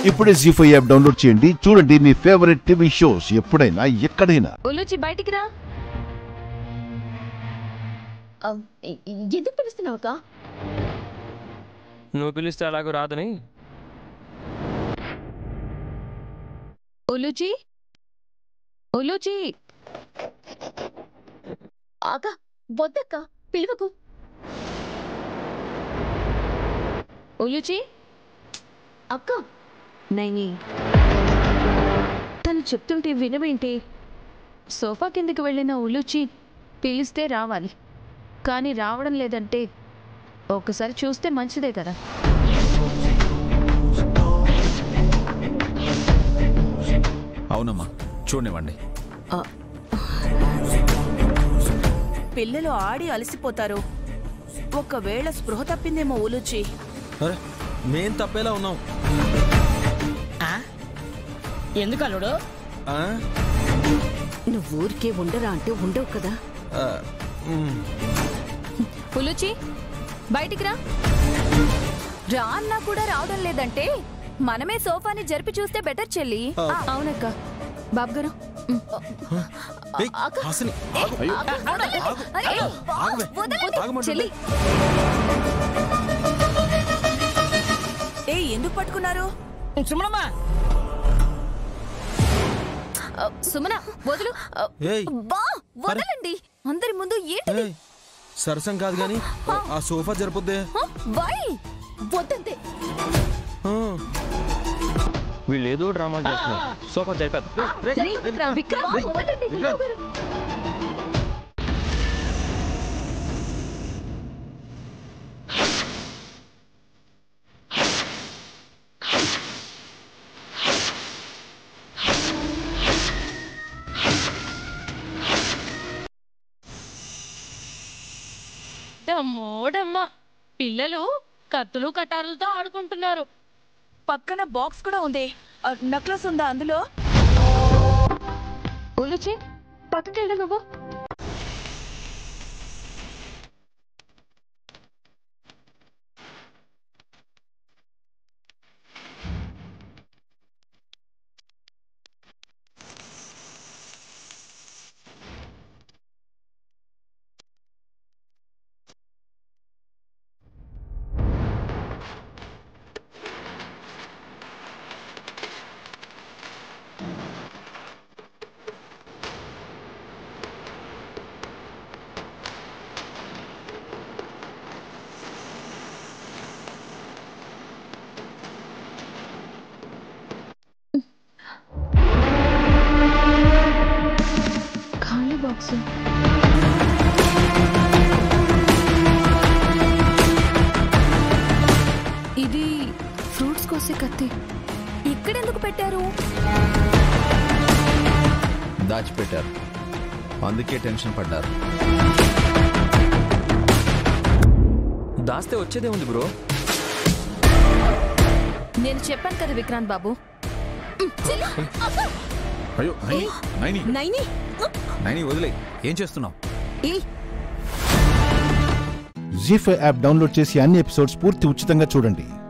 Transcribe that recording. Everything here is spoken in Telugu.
ఇప్పుడే జీ ఫైవ్ యాప్ డౌన్లోడ్ చేయండి చూడండి మీ ఫేవరెట్ టీవీ షోస్ ఎప్పుడైనా ఎక్కడైనా ఉల్లుచి బయటికి రా ఆ, ఎ- ఎందుకు పిలుస్తున్నావు అక్క నువ్వు పిలిస్తే అలాగూ రాదని ఉల్లుచి ఉల్లుచి అక్క వద్దక్క పిలువకు ఉల్లుచి అక్క నైని తను చెప్తుంటే వినవేంటి సోఫా కిందకి వెళ్ళిన ఉల్లుచి పిలిస్తే రావాలి కానీ రావడం లేదంటే ఒకసారి చూస్తే మంచిదే కదా అవునమ్మా చూడనివ్వండి పిల్లలు ఆడి అలసిపోతారు ఒకవేళ స్పృహ తప్పిందేమో ఊలుచి అరే మేం తప్పేలా ఉన్నాం ఎందుకు అల్లుడు ఆ? నువ్వు ఊరికే ఉండరా అంటే ఉండవు కదా ఆ, మ్. ఉల్లుచి బయటికి రా రా అన్నా కూడా రావడం లేదంటే మనమే సోఫాని జరిపి చూస్తే బెటర్ చెల్లి ఆ. ఆ, అవునక్క బాబు గారు ఏయ్, హాసిని, ఆగు. ఆగు. అయ్యో, ఆగువే. వదలండి. ఆగమంటుంటే. చెల్లి ఏ ఎందుకు పట్టుకున్నారు సుమనమ్మా ఆ, సుమన వదులు ఆ, ఏయ్ బా వదలండి అందరి ముందు ఏంటిది ఏయ్, సరసం కాదు గాని ఆ సోఫా జరపొద్దే హ? వై వద్దంతే ఆ. వీళ్ళు ఏదో డ్రామా చేస్తున్నారు సోఫా జరిపేద్దాం విక్రమ్ డమ్మోడమ్మ పిల్లలు కత్తులు కటారులతో ఆడుకుంటున్నారు పక్కన బాక్స్ కూడా ఉంది నక్లెస్ ఉందా అందులో ఉల్లుచి పక్కకి వెళ్ళు నువ్వు ఖాళీ బాక్స్ ఇది ఫ్రూట్స్ కోసే కత్తి ఇక్కడెందుకు పెట్టారు దాచిపెట్టారు అందుకే టెన్షన్ పడ్డారు దాస్తే వచ్చేదే ఉంది బ్రో నేను చెప్పాను కదా విక్రాంత్ బాబు ఉమ్, చెల్లి, అక్క, అయ్యో నైని నైని నైని నైని వదిలే ఏం చేస్తున్నావు ఏ జీ ఫైవ్ యాప్ డౌన్లోడ్ చేసి అన్ని ఎపిసోడ్స్ పూర్తి ఉచితంగా చూడండి